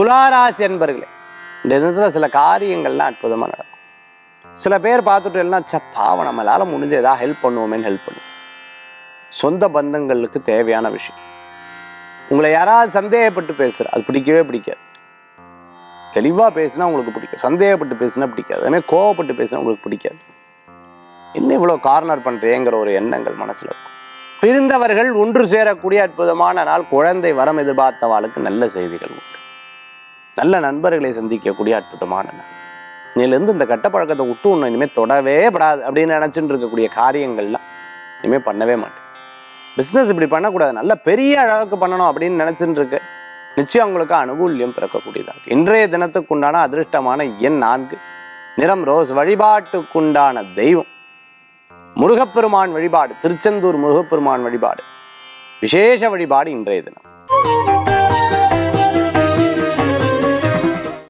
துளாராசி என்பர்களே இந்த தினத்துல சில காரியங்கள்லாம் அற்புதமா நடக்கும் சில பேர் பார்த்துட்டு எல்லாம் சப்பாவ நம்மளால முடிஞ்ச ஏதாவது ஹெல்ப் பண்ணுவோமேன்னு ஹெல்ப் பண்ணுவோம் சொந்த பந்தங்களுக்கு தேவையான விஷயம் உங்களை யாராவது சந்தேகப்பட்டு பேசுற அது பிடிக்கவே பிடிக்காது தெளிவா பேசினா உங்களுக்கு பிடிக்கும் சந்தேகப்பட்டு பேசினா பிடிக்காது அதே மாதிரி கோவப்பட்டு பேசினா உங்களுக்கு பிடிக்காது என்ன இவ்வளோ கார்னர் பண்றேங்கிற ஒரு எண்ணங்கள் மனசுல இருக்கும் பிரிந்தவர்கள் ஒன்று சேரக்கூடிய அற்புதமான நாள் குழந்தை வரம் எதிர்பார்த்தவாளுக்கு நல்ல செய்திகள் உண்டு நல்ல நண்பர்களை சந்திக்கக்கூடிய அற்புதமான நாள் இன்னிலிருந்து இந்த கெட்ட பழக்கத்தை விட்டு ஒன்று இனிமேல் தொடவே படாது அப்படின்னு நினச்சிட்டு இருக்கக்கூடிய காரியங்கள்லாம் இனிமேல் பண்ணவே மாட்டேன் பிஸ்னஸ் இப்படி பண்ணக்கூடாது நல்ல பெரிய அளவுக்கு பண்ணணும் அப்படின்னு நினச்சிட்டு இருக்கு நிச்சயம் உங்களுக்கு அனுகூல்யம் பிறக்கக்கூடியதாக இருக்கு. இன்றைய தினத்துக்குண்டான அதிர்ஷ்டமான எண் நான்கு நிறம் ரோஸ் வழிபாட்டுக்குண்டான தெய்வம் முருகப்பெருமான் வழிபாடு திருச்செந்தூர் முருகப்பெருமான் வழிபாடு விசேஷ வழிபாடு இன்றைய தினம்